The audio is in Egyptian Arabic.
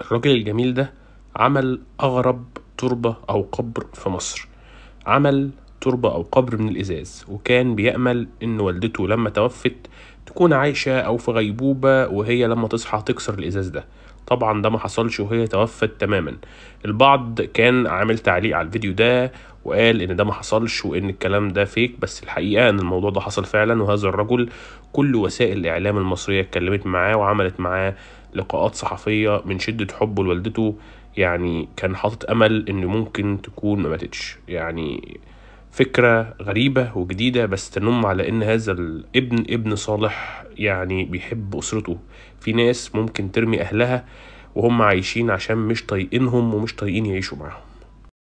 الراجل الجميل ده عمل أغرب تربة أو قبر في مصر عمل تربة أو قبر من الإزاز وكان بيأمل إن والدته لما توفت تكون عايشة أو في غيبوبة وهي لما تصحى تكسر الإزاز ده طبعا ده ما حصلش وهي توفت تماما البعض كان عامل تعليق على الفيديو ده وقال ان ده ما حصلش وان الكلام ده فيك بس الحقيقه ان الموضوع ده حصل فعلا وهذا الرجل كل وسائل الاعلام المصريه اتكلمت معاه وعملت معاه لقاءات صحفيه من شده حبه لوالدته يعني كان حاطط امل ان ممكن تكون ما ماتتش يعني فكرة غريبة وجديدة بس تنم على إن هذا الابن ابن صالح يعني بيحب أسرته في ناس ممكن ترمي أهلها وهم عايشين عشان مش طايقينهم ومش طايقين يعيشوا معاهم